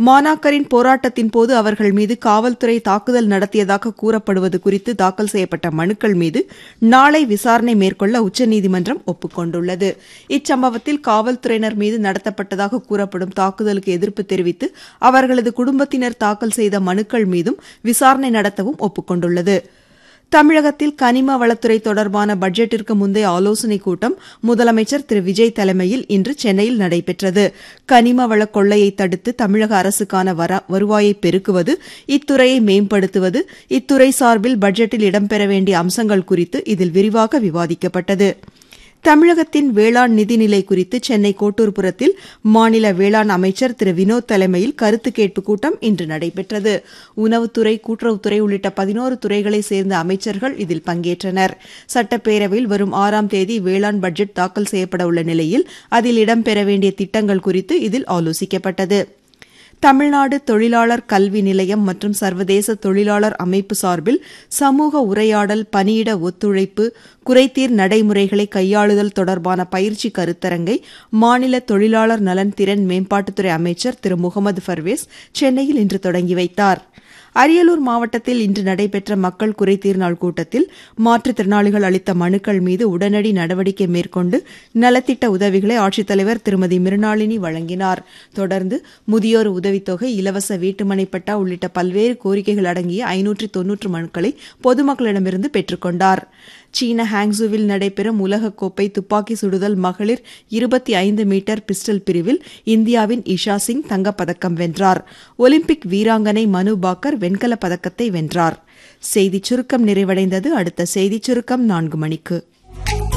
மாணாக்கரின் போராட்டத்தின் போது அவர்கள் மீது காவல்துறை தாக்குதல் நடத்தியதாக கூறப்படுவது குறித்து தாக்கல் செய்யப்பட்ட மனுக்கள் மீது நாளை விசாரணை மேற்கொள்ள உச்சநீதிமன்றம் ஒப்புக்கொண்டுள்ளது இச்சம்பவத்தில் காவல்துறையினர் மீது நடத்தப்பட்டதாக கூறப்படும் தாக்குதலுக்கு எதிர்ப்பு தெரிவித்து அவர்களது குடும்பத்தினர் தாக்கல் செய்த மனுக்கள் மீதும் விசாரணை நடத்தவும் ஒப்புக்கொண்டுள்ளது தமிழகத்தில் கனிம வளத்துறை தொடர்பான பட்ஜெட்டிற்கு முந்தைய ஆலோசனைக் கூட்டம் முதலமைச்சர் திரு விஜய் தலைமையில் இன்று சென்னையில் நடைபெற்றது கனிம வள கொள்ளையை தடுத்து தமிழக அரசுக்கான வருவாயை பெருக்குவது இத்துறையை மேம்படுத்துவது இத்துறை சார்பில் பட்ஜெட்டில் இடம்பெற வேண்டிய அம்சங்கள் குறித்து இதில் விரிவாக விவாதிக்கப்பட்டது தமிழகத்தின் வேளாண் நிதிநிலை குறித்து சென்னை கோட்டூர்புரத்தில் மாநில வேளாண் அமைச்சர் திரு வினோத் தலைமையில் கருத்து கேட்பு கூட்டம் இன்று நடைபெற்றது உணவுத்துறை கூட்டுறவுத்துறை உள்ளிட்ட பதினோரு துறைகளைச் சேர்ந்த அமைச்சர்கள் இதில் பங்கேற்றனர் சட்டப்பேரவையில் வரும் ஆறாம் தேதி வேளாண் பட்ஜெட் தாக்கல் செய்யப்பட உள்ள நிலையில் அதில் இடம்பெற வேண்டிய திட்டங்கள் குறித்து இதில் ஆலோசிக்கப்பட்டது தமிழ்நாடு தொழிலாளர் கல்வி நிலையம் மற்றும் சர்வதேச தொழிலாளர் அமைப்பு சார்பில் சமூக உரையாடல் பணியிட ஒத்துழைப்பு குறைதீர் நடைமுறைகளை கையாளுதல் தொடர்பான பயிற்சி கருத்தரங்கை மாநில தொழிலாளர் நலன் திறன் மேம்பாட்டுத்துறை அமைச்சர் திரு முகமது பர்வேஸ் சென்னையில் இன்று தொடங்கி வைத்தார் அரியலூர் மாவட்டத்தில் இன்று நடைபெற்ற மக்கள் குறைதீர் நாள் கூட்டத்தில் மாற்றுத்திறனாளிகள் அளித்த மனுக்கள் மீது உடனடி நடவடிக்கை மேற்கொண்டு நலத்திட்ட உதவிகளை ஆட்சித்தலைவர் திருமதி மிருணாளினி வழங்கினார் தொடர்ந்து முதியோர் உதவித்தொகை இலவச வீட்டுமனை பட்டா உள்ளிட்ட பல்வேறு கோரிக்கைகள் அடங்கிய ஐநூற்றி தொன்னூற்று மனுக்களை பொதுமக்களிடமிருந்து பெற்றுக்கொண்டார் சீன ஹாங்ஸுவில் நடைபெறும் உலகக்கோப்பை துப்பாக்கி சுடுதல் மகளிர் இருபத்தி ஐந்து மீட்டர் பிஸ்டல் பிரிவில் இந்தியாவின் இஷா சிங் தங்கப்பதக்கம் வென்றார் ஒலிம்பிக் வீராங்கனை மனு பாக்கர் வெண்கலப் பதக்கத்தை வென்றார் செய்திச் சுருக்கம் நிறைவடைந்தது அடுத்த செய்திச் சுருக்கம் நான்கு மணிக்கு